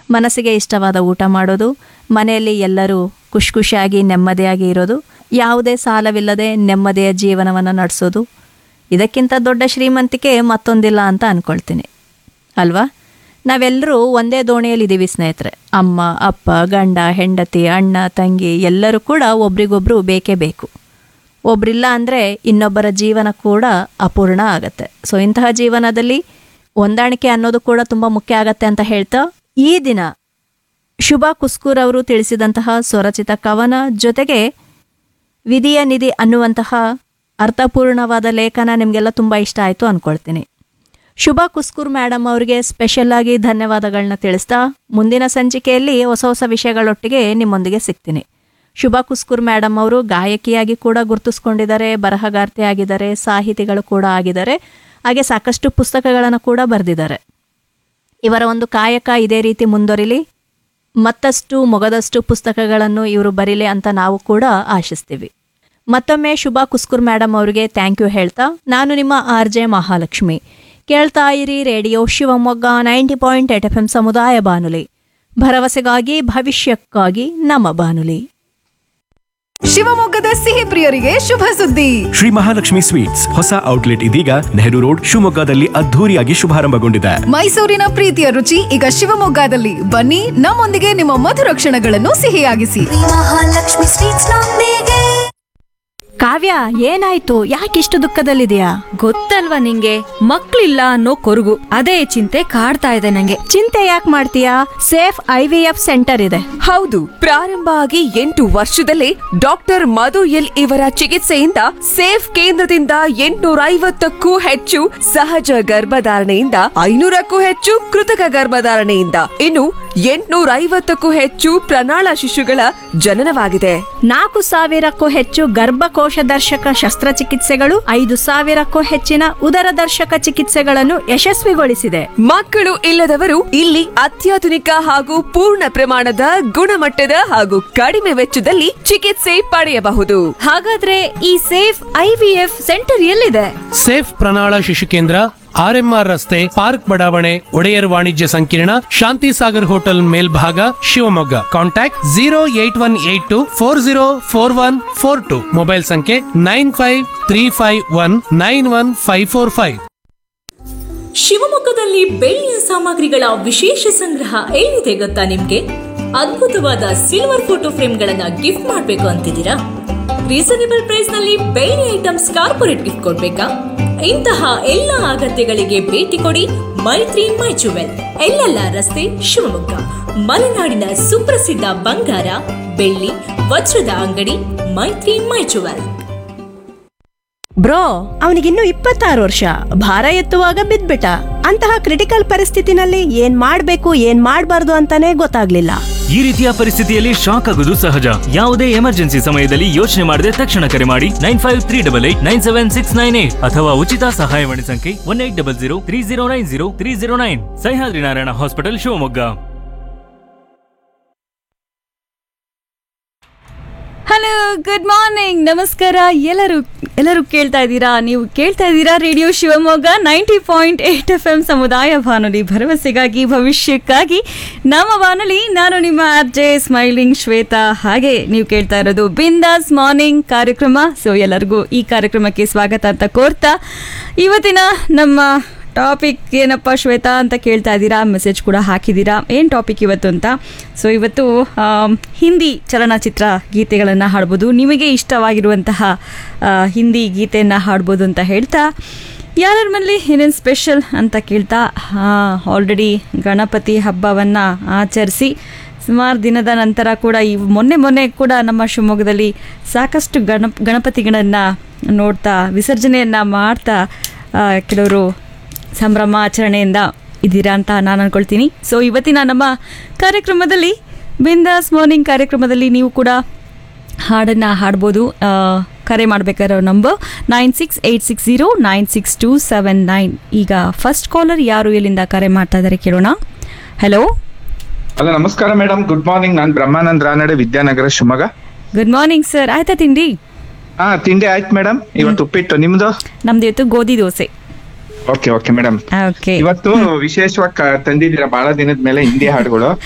ಮನಸ್ಸಿಗೆ ಇಷ್ಟವಾದ ಊಟ ಮಾಡೋದು ಮನೆಯಲ್ಲಿ ಎಲ್ಲರೂ ಖುಷಿ ಖುಷಿಯಾಗಿ ನೆಮ್ಮದಿಯಾಗಿ ಇರೋದು ಯಾವುದೇ ಸಾಲವಿಲ್ಲದೆ ನೆಮ್ಮದಿಯ ಜೀವನವನ್ನು ನಡೆಸೋದು ಇದಕ್ಕಿಂತ ದೊಡ್ಡ ಶ್ರೀಮಂತಿಕೆ ಮತ್ತೊಂದಿಲ್ಲ ಅಂತ ಅಂದ್ಕೊಳ್ತೀನಿ ಅಲ್ವಾ ನಾವೆಲ್ಲರೂ ಒಂದೇ ದೋಣಿಯಲ್ಲಿದ್ದೀವಿ ಸ್ನೇಹಿತರೆ ಅಮ್ಮ ಅಪ್ಪ ಗಂಡ ಹೆಂಡತಿ ಅಣ್ಣ ತಂಗಿ ಎಲ್ಲರೂ ಕೂಡ ಒಬ್ರಿಗೊಬ್ರು ಬೇಕೇ ಬೇಕು ಒಬ್ರಿಲ್ಲ ಅಂದರೆ ಇನ್ನೊಬ್ಬರ ಜೀವನ ಕೂಡ ಅಪೂರ್ಣ ಆಗತ್ತೆ ಸೊ ಇಂತಹ ಜೀವನದಲ್ಲಿ ಹೊಂದಾಣಿಕೆ ಅನ್ನೋದು ಕೂಡ ತುಂಬ ಮುಖ್ಯ ಆಗತ್ತೆ ಅಂತ ಹೇಳ್ತಾ ಈ ದಿನ ಶುಭಾ ಕುಸ್ಕೂರ್ ಅವರು ತಿಳಿಸಿದಂತಹ ಸ್ವರಚಿತ ಕವನ ಜೊತೆಗೆ ವಿಧಿಯ ನಿಧಿ ಅನ್ನುವಂತಹ ಅರ್ಥಪೂರ್ಣವಾದ ಲೇಖನ ನಿಮಗೆಲ್ಲ ತುಂಬ ಇಷ್ಟ ಆಯಿತು ಅಂದ್ಕೊಳ್ತೀನಿ ಶುಭಾ ಕುಸ್ಕೂರ್ ಮೇಡಮ್ ಅವರಿಗೆ ಸ್ಪೆಷಲ್ ಆಗಿ ಧನ್ಯವಾದಗಳನ್ನ ತಿಳಿಸ್ತಾ ಮುಂದಿನ ಸಂಚಿಕೆಯಲ್ಲಿ ಹೊಸ ಹೊಸ ವಿಷಯಗಳೊಟ್ಟಿಗೆ ನಿಮ್ಮೊಂದಿಗೆ ಸಿಗ್ತೀನಿ ಶುಭಾ ಕುಸ್ಕೂರ್ ಮೇಡಮ್ ಅವರು ಗಾಯಕಿಯಾಗಿ ಕೂಡ ಗುರುತಿಸ್ಕೊಂಡಿದ್ದಾರೆ ಬರಹಗಾರ್ತಿ ಆಗಿದ್ದಾರೆ ಸಾಹಿತಿಗಳು ಕೂಡ ಆಗಿದ್ದಾರೆ ಹಾಗೆ ಸಾಕಷ್ಟು ಪುಸ್ತಕಗಳನ್ನು ಕೂಡ ಬರೆದಿದ್ದಾರೆ ಇವರ ಒಂದು ಕಾಯಕ ಇದೇ ರೀತಿ ಮುಂದುವರಿಲಿ ಮತ್ತಷ್ಟು ಮೊಗದಷ್ಟು ಪುಸ್ತಕಗಳನ್ನು ಇವರು ಬರೀಲಿ ಅಂತ ನಾವು ಕೂಡ ಆಶಿಸ್ತೀವಿ ಮತ್ತೊಮ್ಮೆ ಶುಭಾ ಕುಸ್ಕೂರ್ ಮೇಡಮ್ ಅವರಿಗೆ ಥ್ಯಾಂಕ್ ಯು ಹೇಳ್ತಾ ನಾನು ನಿಮ್ಮ ಆರ್ ಜೆ ಮಹಾಲಕ್ಷ್ಮಿ ಕೇಳ್ತಾ ಇರಿ radio Shivamogga ninety point eight F M ಸಮುದಾಯ ಬಾನುಲಿ ಭರವಸೆಗಾಗಿ ಭವಿಷ್ಯಕ್ಕಾಗಿ ನಮ್ಮ ಬಾನುಲಿ ಶಿವಮೊಗ್ಗದ ಸಿಹಿ ಪ್ರಿಯರಿಗೆ ಶುಭ ಸುದ್ದಿ ಶ್ರೀ ಮಹಾಲಕ್ಷ್ಮಿ ಸ್ವೀಟ್ಸ್ ಹೊಸ ಔಟ್ಲೆಟ್ ಇದೀಗ ನೆಹರು ರೋಡ್ ಶಿವಮೊಗ್ಗದಲ್ಲಿ ಅದ್ಧೂರಿಯಾಗಿ ಶುಭಾರಂಭಗೊಂಡಿದೆ ಮೈಸೂರಿನ ಪ್ರೀತಿಯ ರುಚಿ ಈಗ ಶಿವಮೊಗ್ಗದಲ್ಲಿ ಬನ್ನಿ ನಮ್ಮೊಂದಿಗೆ ನಿಮ್ಮ ಮಧುರ ಕ್ಷಣಗಳನ್ನು ಸಿಹಿಯಾಗಿಸಿ ಮಹಾಲಕ್ಷ್ಮಿ ಸ್ವೀಟ್ಸ್ ನೊಂದಿಗೆ ಕಾವ್ಯ ಏನಾಯ್ತು ಯಾಕಿಷ್ಟು ದುಃಖದಲ್ಲಿದೆಯಾ ಗೊತ್ತಲ್ವಾ ನಿಂಗೆ ಮಕ್ಳಿಲ್ಲ ಅನ್ನೋ ಕೊರಗು ಅದೇ ಚಿಂತೆ ಕಾಡ್ತಾ ಇದೆ ನಂಗೆ ಚಿಂತೆ ಯಾಕೆ ಮಾಡ್ತೀಯಾ safe I V F centre ಇದೆ ಹೌದು ಪ್ರಾರಂಭ ಆಗಿ ಎಂಟು ವರ್ಷದಲ್ಲೇ ಡಾಕ್ಟರ್ ಮಧು ಎಲ್ ಇವರ ಚಿಕಿತ್ಸೆಯಿಂದ ಸೇಫ್ ಕೇಂದ್ರದಿಂದ ಎಂಟುನೂರ ಐವತ್ತಕ್ಕೂ ಹೆಚ್ಚು ಸಹಜ ಗರ್ಭಧಾರಣೆಯಿಂದ ಐನೂರಕ್ಕೂ ಹೆಚ್ಚು ಕೃತಕ ಗರ್ಭಧಾರಣೆಯಿಂದ ಇನ್ನು ಎಂಟುನೂರ ಐವತ್ತಕ್ಕೂ ಹೆಚ್ಚು ಪ್ರಣಾಳ ಶಿಶುಗಳ ಜನನವಾಗಿದೆ ನಾಲ್ಕು ಸಾವಿರಕ್ಕೂ ಹೆಚ್ಚು ಗರ್ಭಕೋಶ ದರ್ಶಕ ಶಸ್ತ್ರಚಿಕಿತ್ಸೆಗಳು ಐದು ಸಾವಿರಕ್ಕೂ ಹೆಚ್ಚಿನ ಉದರ ದರ್ಶಕ ಚಿಕಿತ್ಸೆಗಳನ್ನು ಯಶಸ್ವಿಗೊಳಿಸಿದೆ ಮಕ್ಕಳು ಇಲ್ಲದವರು ಇಲ್ಲಿ ಅತ್ಯಾಧುನಿಕ ಹಾಗೂ ಪೂರ್ಣ ಪ್ರಮಾಣದ ಗುಣಮಟ್ಟದ ಹಾಗೂ ಕಡಿಮೆ ವೆಚ್ಚದಲ್ಲಿ ಚಿಕಿತ್ಸೆ ಪಡೆಯಬಹುದು ಹಾಗಾದ್ರೆ ಈ safe I V F centre ಎಲ್ಲಿದೆ ಸೇಫ್ ಪ್ರಣಾಳ ಶಿಶು ಕೇಂದ್ರ ಆರ್ಎಂಆರ್ ರಸ್ತೆ ಪಾರ್ಕ್ ಬಡಾವಣೆ ಒಡೆಯರ್ ವಾಣಿಜ್ಯ ಸಂಕೀರ್ಣ ಶಾಂತಿ ಸಾಗರ್ ಹೋಟೆಲ್ ಮೇಲ್ಭಾಗ Shivamogga contact zero eight one eight two four zero four one four two mobile ಸಂಖ್ಯೆ nine five three five one nine one five four five ಶಿವಮೊಗ್ಗದಲ್ಲಿ ಬೆಳ್ಳಿಯ ಸಾಮಗ್ರಿಗಳ ವಿಶೇಷ ಸಂಗ್ರಹ ಎಲ್ಲಿದೆ ಗೊತ್ತಾ ನಿಮ್ಗೆ ಅದ್ಭುತವಾದ ಸಿಲ್ವರ್ ಫೋಟೋ ಫ್ರೇಮ್ಗಳನ್ನ ಗಿಫ್ಟ್ ಮಾಡಬೇಕು ಅಂತಿದ್ದೀರಾ ರೀಸನೇಬಲ್ ಪ್ರೈಸ್ ನಲ್ಲಿ ಬೆಳ್ಳಿ ಐಟಮ್ಸ್ ಕಾರ್ಪೊರೇಟ್ ಗಿಫ್ಟ್ ಕೊಡ್ಬೇಕಾ ಇಂತಹ ಎಲ್ಲ ಅಗತ್ಯಗಳಿಗೆ ಭೇಟಿ ಕೊಡಿ ಮೈತ್ರಿ ಮೈ ಜುವೆಲ್ ಎಲ್ಲೆಲ್ಲ ರಸ್ತೆ ಶಿವಮೊಗ್ಗ ಮಲೆನಾಡಿನ ಸುಪ್ರಸಿದ್ಧ ಬಂಗಾರ ಬೆಳ್ಳಿ ವಜ್ರದ ಅಂಗಡಿ ಮೈತ್ರಿ ಮೈ ಜುವೆಲ್ ಬ್ರೋ ಅವನಿಗಿನ್ನೂ ಇಪ್ಪತ್ತಾರು ವರ್ಷ ಭಾರ ಎತ್ತುವಾಗ ಬಿದ್ಬಿಟ್ಟ ಅಂತಹ ಕ್ರಿಟಿಕಲ್ ಪರಿಸ್ಥಿತಿನಲ್ಲಿ ಏನ್ ಮಾಡ್ಬೇಕು ಏನ್ ಮಾಡ್ಬಾರ್ದು ಅಂತಾನೆ ಗೊತ್ತಾಗ್ಲಿಲ್ಲ ಈ ರೀತಿಯ ಪರಿಸ್ಥಿತಿಯಲ್ಲಿ ಶಾಕ್ ಆಗುವುದು ಸಹಜ ಯಾವುದೇ ಎಮರ್ಜೆನ್ಸಿ ಸಮಯದಲ್ಲಿ ಯೋಚನೆ ಮಾಡದೆ ತಕ್ಷಣ ಕರೆ ಮಾಡಿ nine five three double eight nine seven six nine eight ಅಥವಾ ಉಚಿತ ಸಹಾಯವಾಣಿ ಸಂಖ್ಯೆ one eight double zero three zero nine zero three zero nine Sahyadri Narayana hospital Shivamogga hello good morning ನಮಸ್ಕಾರ ಎಲ್ಲರೂ ಎಲ್ಲರೂ ಕೇಳ್ತಾ ಇದ್ದೀರಾ ನೀವು ಕೇಳ್ತಾ ಇದ್ದೀರಾ radio Shivamogga ninety point eight F M ಸಮುದಾಯ ಬಾನುಲಿ ಭರವಸೆಗಾಗಿ ಭವಿಷ್ಯಕ್ಕಾಗಿ ನಮ್ಮ ಬಾನುಲಿ ನಾನು ನಿಮ್ಮ ಆರ್ ಜೆ ಸ್ಮೈಲಿಂಗ್ ಶ್ವೇತಾ ಹಾಗೆ ನೀವು ಕೇಳ್ತಾ ಇರೋದು ಬಿಂದಾಸ್ ಮಾರ್ನಿಂಗ್ ಕಾರ್ಯಕ್ರಮ ಸೊ ಎಲ್ಲರಿಗೂ ಈ ಕಾರ್ಯಕ್ರಮಕ್ಕೆ ಸ್ವಾಗತ ಅಂತ ಕೋರ್ತಾ ಇವತ್ತಿನ ನಮ್ಮ ಟಾಪಿಕ್ ಏನಪ್ಪ ಶ್ವೇತಾ ಅಂತ ಕೇಳ್ತಾ ಇದ್ದೀರಾ ಮೆಸೇಜ್ ಕೂಡ ಹಾಕಿದ್ದೀರಾ ಏನು ಟಾಪಿಕ್ ಇವತ್ತು ಅಂತ ಸೊ ಇವತ್ತು ಆಮ್, ಹಿಂದಿ ಚಲನಚಿತ್ರ ಗೀತೆಗಳನ್ನು ಹಾಡ್ಬೋದು ನಿಮಗೆ ಇಷ್ಟವಾಗಿರುವಂತಹ ಆ, ಹಿಂದಿ ಗೀತೆಯನ್ನು ಹಾಡ್ಬೋದು ಅಂತ ಹೇಳ್ತಾ ಯಾರ್ಯಾರ ಮನೇಲಿ ಏನೇನು ಸ್ಪೆಷಲ್ ಅಂತ ಕೇಳ್ತಾ ಆಲ್ರೆಡಿ ಗಣಪತಿ ಹಬ್ಬವನ್ನು ಆಚರಿಸಿ ಸುಮಾರು ದಿನದ ನಂತರ ಕೂಡ ಈ ಮೊನ್ನೆ ಮೊನ್ನೆ ಕೂಡ ನಮ್ಮ ಶಿವಮೊಗ್ಗದಲ್ಲಿ ಸಾಕಷ್ಟು ಗಣಪ ಗಣಪತಿಗಳನ್ನು ನೋಡ್ತಾ ವಿಸರ್ಜನೆಯನ್ನು ಮಾಡ್ತಾ ಆ, ಕೆಲವರು ಸಂಭ್ರಮ ಆಚರಣೆಯಿಂದ ಇದ್ದೀರಾ ಅಂತ ನಾನು ಅನ್ಕೊಳ್ತೀನಿ ಸೊ ಇವತ್ತಿನ ನಮ್ಮ ಕಾರ್ಯಕ್ರಮದಲ್ಲಿ ಬಿಂದಾಸ್ ಮಾರ್ನಿಂಗ್ ಕಾರ್ಯಕ್ರಮದಲ್ಲಿ ನೀವು ಕೂಡ ಹಾಡನ್ನು ಹಾಡ್ಬೋದು ಆ, ಕರೆ ಮಾಡಬೇಕಾರೋ number nine six eight six zero nine six two seven nine ಈಗ ಫಸ್ಟ್ ಕಾಲರ್ ಯಾರು ಎಲ್ಲಿಂದ ಕರೆ ಮಾಡ್ತಾ ಇದ್ದಾರೆ ಕೇಳೋಣ ಹಲೋ ಹಲೋ ನಮಸ್ಕಾರ ಮೇಡಮ್ ಗುಡ್ ಮಾರ್ನಿಂಗ್ ನಾನ್ Brahmanand Ranade Vidyanagar Shivamogga good morning sir ಆಯ್ತಾ ತಿಂಡಿ ಹಾ ತಿಂಡಿ ಆಯ್ತು ಮೇಡಮ್ ಇವತ್ತು ಉಪ್ಪಿಟ್ಟು ನಿಮ್ದು ನಮ್ದು ಇವತ್ತು ಗೋಧಿ dosa okay okay madam okay ಇವತ್ತು ವಿಶೇಷವಾಗಿ ಕ- ತಂದಿದ್ದೀರಾ ಬಹಳ ದಿನದ ಮೇಲೆ ಹಿಂದಿ ಹಾಡುಗಳು